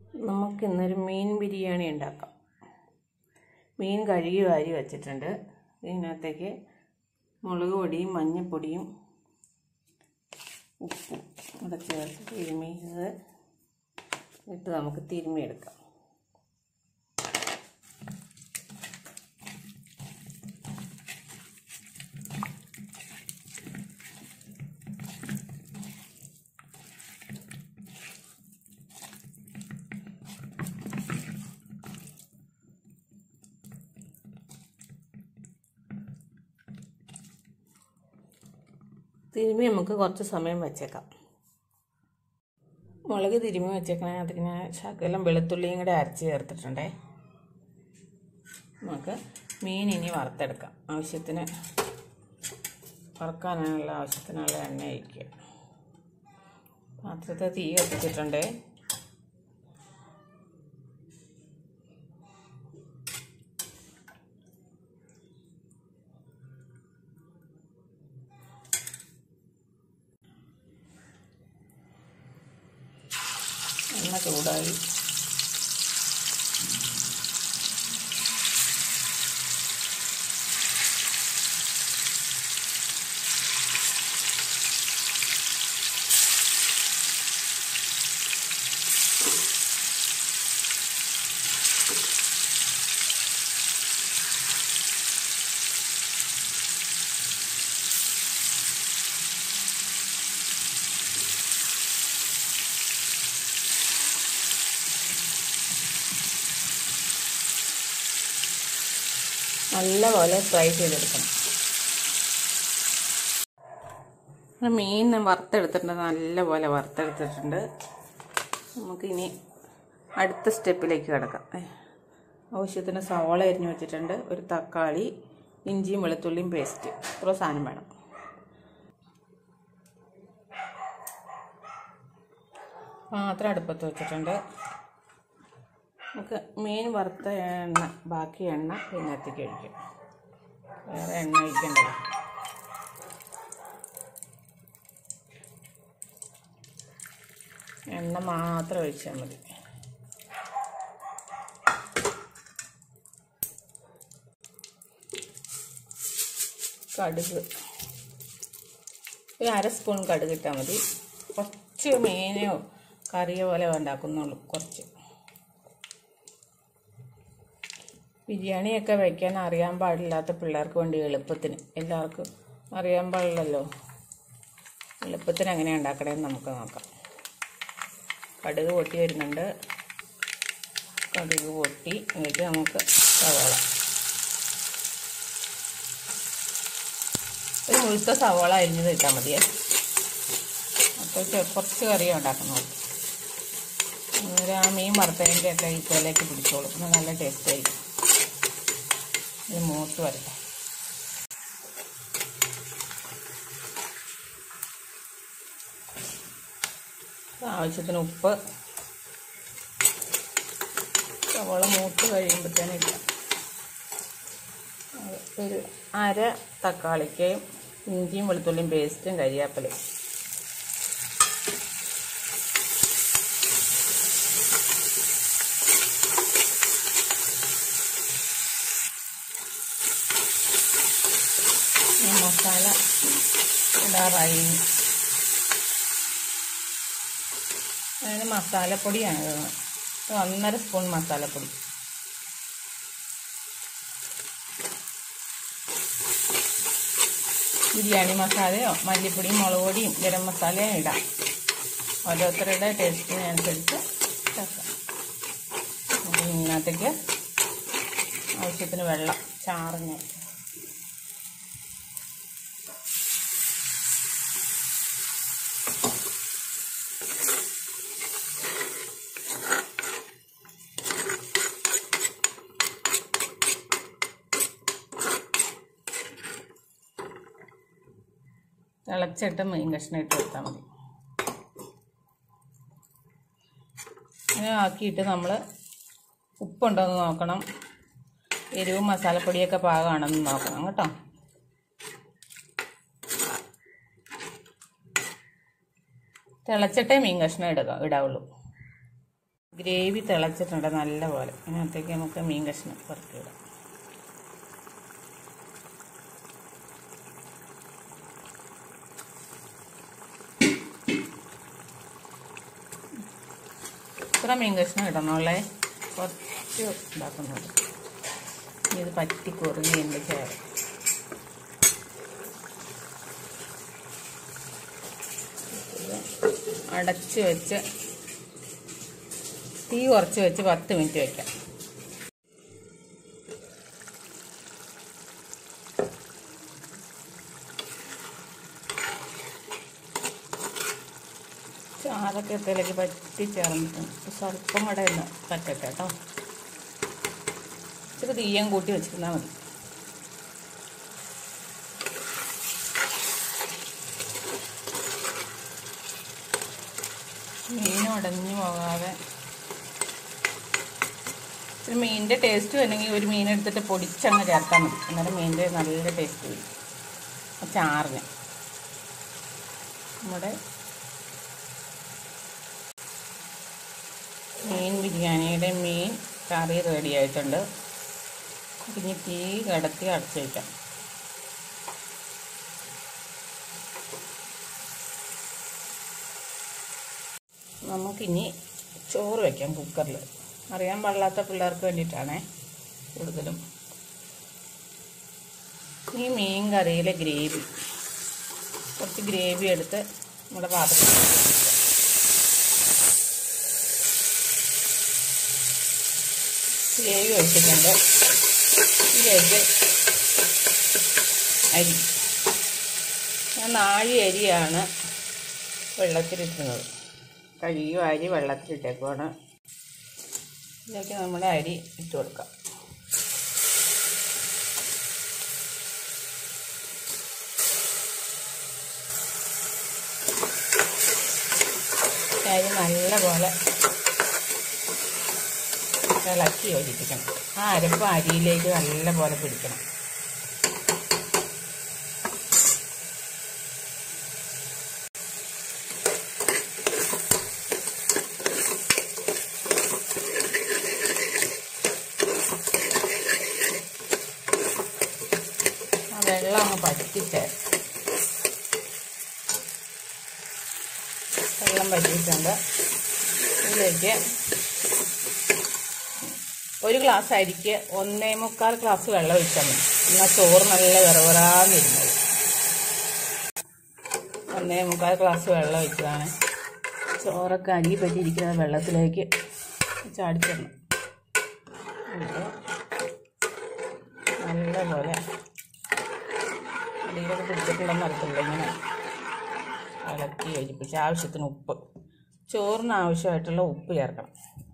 നമുക്കിന്നൊരു മീൻ ബിരിയാണി ഉണ്ടാക്കാം മീൻ കഴുകി വാരി വച്ചിട്ടുണ്ട് ഇതിനകത്തേക്ക് മുളക് പൊടിയും മഞ്ഞൾപ്പൊടിയും ഉപ്പും കൂടെ ചേർത്ത് തിരുമിയത് ഇട്ട് നമുക്ക് തിരുമിയെടുക്കാം തിരുമ്മി നമുക്ക് കുറച്ച് സമയം വെച്ചേക്കാം മുളക് തിരുമ്മി വെച്ചേക്കണേ അതിന് ഞാൻ ശകലം വെളുത്തുള്ളിയും കൂടെ അരച്ച് ചേർത്തിട്ടുണ്ടേ നമുക്ക് മീൻ ഇനി വറുത്തെടുക്കാം ആവശ്യത്തിന് വറുക്കാനുള്ള ആവശ്യത്തിനുള്ള എണ്ണ ഒഴിക്കുക പാത്രത്തെ തീ കത്തിച്ചിട്ടുണ്ടേ എണ്ണ ചൂടായി നല്ലപോലെ ഫ്രൈ ചെയ്തെടുക്കണം മീൻ വറുത്തെടുത്തിട്ടുണ്ട് നല്ലപോലെ വറുത്തെടുത്തിട്ടുണ്ട് നമുക്കിനി അടുത്ത സ്റ്റെപ്പിലേക്ക് കിടക്കാം ആവശ്യത്തിന് സവാള അരിഞ്ഞു വെച്ചിട്ടുണ്ട് ഒരു തക്കാളി ഇഞ്ചിയും വെളുത്തുള്ളിയും പേസ്റ്റ് ഇത്ര സാധനം വേണം പാത്രം അടുപ്പത്ത് വെച്ചിട്ടുണ്ട് നമുക്ക് മീൻ വറുത്ത എണ്ണ ബാക്കി എണ്ണ ഇതിനകത്തേക്ക് ഒഴിക്കും വേറെ എണ്ണ ഒഴിക്കണ്ടല്ലോ എണ്ണ മാത്രം ഒഴിച്ചാൽ മതി കടുക് ഒരു അര സ്പൂൺ കടുക് ഇട്ടാൽ മതി കുറച്ച് മീനോ കറിയോ പോലെ ഉണ്ടാക്കുന്നുള്ളൂ കുറച്ച് ബിരിയാണിയൊക്കെ വയ്ക്കാൻ അറിയാൻ പാടില്ലാത്ത പിള്ളേർക്ക് വേണ്ടി എളുപ്പത്തിന് എല്ലാവർക്കും അറിയാൻ പാടില്ലല്ലോ എളുപ്പത്തിന് എങ്ങനെ ഉണ്ടാക്കണേന്ന് നമുക്ക് നോക്കാം കടുക് പൊട്ടി വരുന്നുണ്ട് കടുക് പൊട്ടി എന്നിട്ട് നമുക്ക് സവാള ഒരു മുഴുത്ത സവാള അരിഞ്ഞത് ഇട്ടാൽ മതിയേ അപ്പോൾ കുറച്ച് കറിയാണ് ഉണ്ടാക്കുന്നത് അന്നേരം ആ മീൻ വറുത്തതിൻ്റെ ഒക്കെ ഈ തേലേക്ക് പിടിച്ചോളും നല്ല ടേസ്റ്റ് ആയിരിക്കും ഇത് മൂത്ത് വരട്ടെ ആവശ്യത്തിന് ഉപ്പ് സവോള മൂത്ത് കഴിയുമ്പോഴത്തേനും ഇല്ല ഒരു അര തക്കാളിക്കയും ഇഞ്ചിയും വെളുത്തുള്ളിയും പേസ്റ്റും കരിയാപ്പിലയും മസാല ഇടാറായി അതിന് മസാലപ്പൊടിയാണ് ഇടുന്നത് ഒന്നര സ്പൂൺ മസാലപ്പൊടി ബിരിയാണി മസാലയോ മല്ലിപ്പൊടിയും മുളക് പൊടിയും ഗരം മസാലയും ഇടാം ഓരോരുത്തരുടെ ടേസ്റ്റിനനുസരിച്ച് ചേർക്കാം അപ്പോൾ ഇതിനകത്തേക്ക് ആവശ്യത്തിന് വെള്ളം ചാറിന് തിളച്ചിട്ട് മീൻ കഷ്ണം ഇട്ട് കൊടുത്താൽ മതി അങ്ങനെ ആക്കിയിട്ട് നമ്മൾ ഉപ്പുണ്ടോ എന്ന് നോക്കണം എരിവും മസാലപ്പൊടിയൊക്കെ പാകമാണെന്ന് നോക്കണം കേട്ടോ തിളച്ചിട്ടേ മീൻ കഷ്ണം ഇടുക ഇടാവുള്ളൂ ഗ്രേവി തിളച്ചിട്ടുണ്ട് നല്ല പോലെ അതിനകത്തേക്ക് നമുക്ക് മീൻ കഷ്ണം പുറത്തിടാം ഇത്ര മീൻ കഷ്ണം ഇടണോളെ കുറച്ച് ഇതാക്കുന്നുണ്ട് ഇനി ഇത് പറ്റി കുറുങ്ങി എൻ്റെ ചേർ അടച്ച് വെച്ച് തീ കുറച്ച് വെച്ച് പത്ത് മിനിറ്റ് വെക്കാം ചാറൊക്കെ ഇതിലേക്ക് പറ്റി ചേർന്നിട്ടുണ്ട് സ്വല്പം കൂടെ ഒന്ന് പറ്റട്ടെ കേട്ടോ ഇച്ചിരി തീയം കൂട്ടി വെച്ചിരുന്നാൽ മതി മീൻ ഉടഞ്ഞു പോകാതെ ഇച്ചിരി മീനിൻ്റെ ടേസ്റ്റ് വേണമെങ്കിൽ ഒരു മീൻ എടുത്തിട്ട് പൊടിച്ചങ്ങ് ചേർത്താൽ മതി അന്നേരം മീനിൻ്റെ നല്ല ടേസ്റ്റ് വരും ആ ചാറിന് നമ്മുടെ മീൻ ബിരിയാണിയുടെ മീൻ കറി റെഡി ആയിട്ടുണ്ട് ഇനി തീ കിടത്തി അടച്ച് വയ്ക്കാം നമുക്കിനി ചോറ് വയ്ക്കാം കുക്കറിൽ അറിയാൻ പാടില്ലാത്ത പിള്ളേർക്ക് വേണ്ടിയിട്ടാണേ കൂടുതലും ഈ മീൻ കറിയിലെ ഗ്രേവി കുറച്ച് ഗ്രേവി എടുത്ത് നമ്മുടെ പാത്രത്തിൽ ഗ്രേവി ഒഴിച്ചിട്ടുണ്ട് ഇതിലേക്ക് അരി ഞാൻ നാഴി അരിയാണ് വെള്ളത്തിലിട്ടുന്നത് കഴുകിയും അരി വെള്ളത്തിലിട്ടേക്കുവാണ് ഇതിലേക്ക് നമ്മുടെ അരി ഇട്ട് കൊടുക്കാം അരി നല്ലപോലെ ഇളക്കി യോജിപ്പിക്കണം ആ അരപ്പ് അരിയിലേക്ക് നല്ലപോലെ പിടിക്കണം ആ വെള്ളം അങ്ങ് പറ്റിച്ച് വെള്ളം പറ്റിയിട്ടുണ്ട് ഇതിലേക്ക് ഒരു ഗ്ലാസ് അരിക്ക് ഒന്നേ മുക്കാൽ ഗ്ലാസ് വെള്ളം ഒഴിച്ചാൽ മതി എന്നാൽ ചോറ് നല്ല വിറവിറാന്നിരുന്നത് ഒന്നേ മുക്കാൽ ഗ്ലാസ് വെള്ളം ഒഴിച്ചതാണ് ചോറൊക്കെ അരി പറ്റിയിരിക്കുന്ന വെള്ളത്തിലേക്ക് ചാടിച്ചിടണം എന്നിട്ട് നല്ലപോലെ അടിയിലൊക്കെ പിടിച്ചിട്ടുണ്ടെന്ന് അറിയത്തില്ല ഇങ്ങനെ ഇളക്കി യോജിപ്പിച്ച് ആവശ്യത്തിന് ഉപ്പ് ചോറിന് ആവശ്യമായിട്ടുള്ള ഉപ്പ് ചേർക്കണം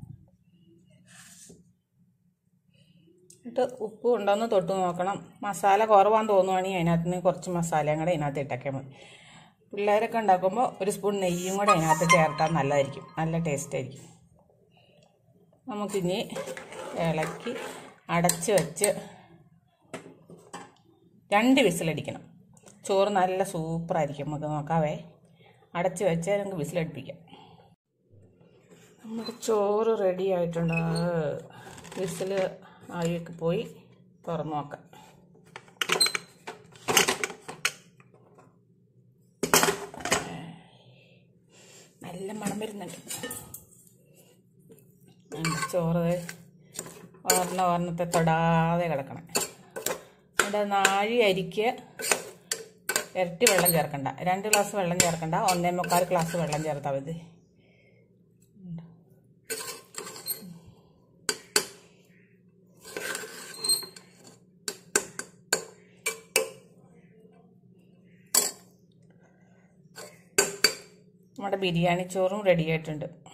എന്നിട്ട് ഉപ്പ് ഉണ്ടോയെന്ന് തൊട്ട് നോക്കണം മസാല കുറവാന്ന് തോന്നുവാണെങ്കിൽ അതിനകത്ത് നിന്ന് കുറച്ച് മസാലയും കൂടെ അതിനകത്ത് ഇട്ടൊക്കെ മതി പിള്ളേരൊക്കെ ഉണ്ടാക്കുമ്പോൾ ഒരു സ്പൂൺ നെയ്യും കൂടെ അതിനകത്ത് ചേർത്താൽ നല്ലതായിരിക്കും നല്ല ടേസ്റ്റ് ആയിരിക്കും നമുക്കിനി ഇളക്കി അടച്ച് വെച്ച് രണ്ട് വിസിലടിക്കണം ചോറ് നല്ല സൂപ്പറായിരിക്കും നമുക്ക് നോക്കാവേ അടച്ച് വെച്ച് നമുക്ക് വിസിലടിപ്പിക്കാം നമ്മുടെ ചോറ് റെഡി ആയിട്ടുണ്ട് വിസിൽ ആവിയൊക്കെ പോയി തുറന്നു നോക്കാം നല്ല മണം വരുന്നുണ്ട് നമ്മുടെ ചോറ് ഓർണ ഓർണത്തെ തൊടാതെ കിടക്കണം ഇവിടെ നാഴി അരിക്ക് ഇരട്ടി വെള്ളം ചേർക്കണ്ട രണ്ട് ഗ്ലാസ് വെള്ളം ചേർക്കണ്ട ഒന്നേ മുക്കാൽ ഗ്ലാസ് വെള്ളം ചേർത്താൽ മതി നമ്മുടെ ബിരിയാണി ചോറും റെഡി ആയിട്ടുണ്ട്